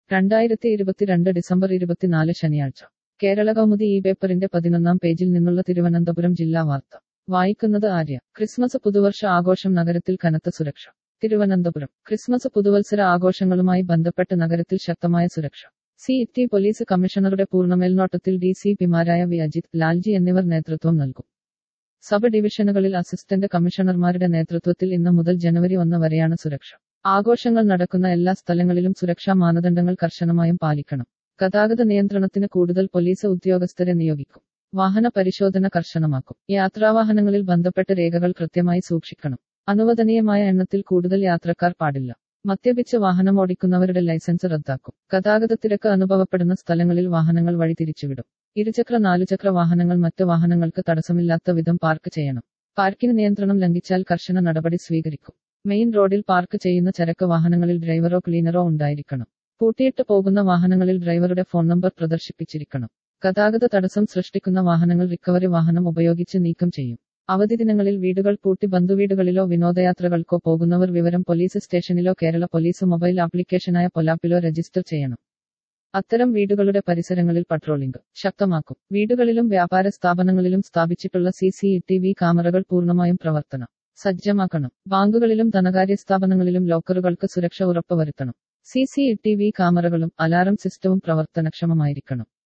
രണ്ടായിരത്തി ഇരുപത്തിരണ്ട് ഡിസംബർ ഇരുപത്തിനാല് ശനിയാഴ്ച കേരള കൗമുദി ഈ പേപ്പറിന്റെ പതിനൊന്നാം പേജിൽ നിന്നുള്ള തിരുവനന്തപുരം ജില്ലാ വാർത്ത വായിക്കുന്നത് ആര്യ ക്രിസ്മസ് പുതുവർഷ ആഘോഷം നഗരത്തിൽ കനത്ത സുരക്ഷ തിരുവനന്തപുരം ക്രിസ്മസ് പുതുവത്സര ആഘോഷങ്ങളുമായി ബന്ധപ്പെട്ട് നഗരത്തിൽ ശക്തമായ സുരക്ഷ സി ടി പോലീസ് കമ്മീഷണറുടെ പൂർണ്ണമേൽനോട്ടത്തിൽ ഡി സി പിമാരായ വി അജിത് ലാൽജി എന്നിവർ നേതൃത്വം നൽകും സബ് ഡിവിഷനുകളിൽ അസിസ്റ്റന്റ് കമ്മീഷണർമാരുടെ നേതൃത്വത്തിൽ ഇന്ന് മുതൽ ജനുവരി ഒന്ന് വരെയാണ് സുരക്ഷ ആഘോഷങ്ങൾ നടക്കുന്ന എല്ലാ സ്ഥലങ്ങളിലും സുരക്ഷാ മാനദണ്ഡങ്ങൾ കർശനമായും പാലിക്കണം ഗതാഗത നിയന്ത്രണത്തിന് കൂടുതൽ പോലീസ് ഉദ്യോഗസ്ഥരെ നിയോഗിക്കും വാഹന പരിശോധന കർശനമാക്കും യാത്രാവാഹനങ്ങളിൽ ബന്ധപ്പെട്ട രേഖകൾ കൃത്യമായി സൂക്ഷിക്കണം അനുവദനീയമായ എണ്ണത്തിൽ കൂടുതൽ യാത്രക്കാർ പാടില്ല മദ്യപിച്ച് വാഹനമോടിക്കുന്നവരുടെ ലൈസൻസ് റദ്ദാക്കും ഗതാഗത തിരക്ക് അനുഭവപ്പെടുന്ന സ്ഥലങ്ങളിൽ വാഹനങ്ങൾ വഴിതിരിച്ചുവിടും ഇരുചക്ര നാലുചക്ര വാഹനങ്ങൾ മറ്റ് വാഹനങ്ങൾക്ക് തടസ്സമില്ലാത്ത വിധം പാർക്ക് ചെയ്യണം പാർക്കിംഗ് നിയന്ത്രണം ലംഘിച്ചാൽ കർശന നടപടി സ്വീകരിക്കും മെയിൻ റോഡിൽ പാർക്ക് ചെയ്യുന്ന ചരക്ക് വാഹനങ്ങളിൽ ഡ്രൈവറോ ക്ലീനറോ ഉണ്ടായിരിക്കണം പൂട്ടിയിട്ട് പോകുന്ന വാഹനങ്ങളിൽ ഡ്രൈവറുടെ ഫോൺ നമ്പർ പ്രദർശിപ്പിച്ചിരിക്കണം ഗതാഗത തടസ്സം സൃഷ്ടിക്കുന്ന വാഹനങ്ങൾ റിക്കവറി വാഹനം ഉപയോഗിച്ച് നീക്കം ചെയ്യും അവധി ദിനങ്ങളിൽ വീടുകൾ പൂട്ടി ബന്ധുവീടുകളിലോ വിനോദയാത്രകൾക്കോ പോകുന്നവർ വിവരം പോലീസ് സ്റ്റേഷനിലോ കേരള പോലീസ് മൊബൈൽ ആപ്ലിക്കേഷനായ പൊലാപ്പിലോ രജിസ്റ്റർ ചെയ്യണം അത്തരം വീടുകളുടെ പരിസരങ്ങളിൽ പട്രോളിംഗ് ശക്തമാക്കും വീടുകളിലും വ്യാപാര സ്ഥാപനങ്ങളിലും സ്ഥാപിച്ചിട്ടുള്ള സി സി ടി വി ക്യാമറകൾ പൂർണ്ണമായും പ്രവർത്തനം സജ്ജമാക്കണം ബാങ്കുകളിലും ധനകാര്യ സ്ഥാപനങ്ങളിലും ലോക്കറുകൾക്ക് സുരക്ഷ ഉറപ്പുവരുത്തണം സി സി ടി വി ക്യാമറകളും അലാറം സിസ്റ്റവും പ്രവർത്തനക്ഷമമായിരിക്കണം